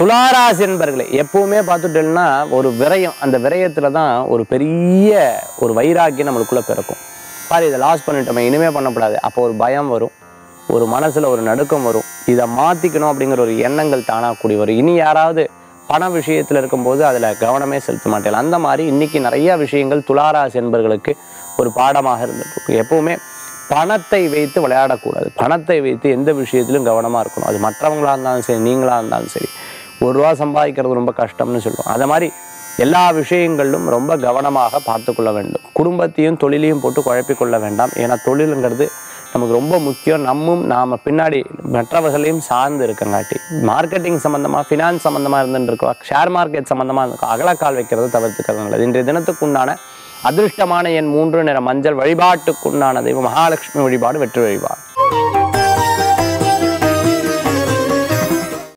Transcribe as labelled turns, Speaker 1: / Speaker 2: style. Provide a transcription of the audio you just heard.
Speaker 1: துளாராசி என்பர்களே எப்பவுமே பார்த்துட்டோம்னா ஒரு விரயம் அந்த விரயத்துல தான் ஒரு பெரிய ஒரு வைராக்கியம் நம்மளுக்குள்ள பிறக்கும் பாரு இதை லாஸ் பண்ணிட்டோமே இனிமே பண்ணக்கூடாது அப்போ ஒரு பயம் வரும் ஒரு மனசுல ஒரு நடுக்கம் வரும் இதை மாத்திக்கணும் அப்படிங்கிற ஒரு எண்ணங்கள் தானா கூடி வரும் இனி யாராவது பண விஷயத்துல இருக்கும்போது அதுல கவனமே செலுத்த மாட்டேன் அந்த மாதிரி இன்னைக்கு நிறைய விஷயங்கள் துளாராசி என்பர்களுக்கு ஒரு பாடமாக இருந்துட்டு இருக்கு எப்பவுமே பணத்தை வைத்து விளையாடக்கூடாது பணத்தை வைத்து எந்த விஷயத்திலும் கவனமா இருக்கணும் அது மற்றவங்களா இருந்தாலும் சரி நீங்களா இருந்தாலும் சரி ஒரு ரூபா சம்பாதிக்கிறது ரொம்ப கஷ்டம்னு சொல்லுவோம் அது மாதிரி எல்லா விஷயங்களிலும் ரொம்ப கவனமாக பார்த்து கொள்ள வேண்டும் குடும்பத்தையும் தொழிலையும் போட்டு குழப்பிக் கொள்ள வேண்டாம் ஏன்னா தொழிலுங்கிறது நமக்கு ரொம்ப முக்கியம் நம்மும் நாம் பின்னாடி மற்றவர்களையும் சார்ந்து இருக்கங்காட்டி மார்க்கெட்டிங் சம்மந்தமாக ஃபினான்ஸ் சம்மந்தமாக இருந்துட்டு இருக்கோம் ஷேர் மார்க்கெட் சம்மந்தமாக இருக்கும் அகலக்கால் வைக்கிறது தவிர்த்துக்கிறது நல்லது இன்றைய தினத்துக்குண்டான அதிர்ஷ்டமான என் மூன்று நிற மஞ்சள் வழிபாட்டுக்குண்டான தெய்வம் மகாலட்சுமி வழிபாடு வெற்றி வழிபாடு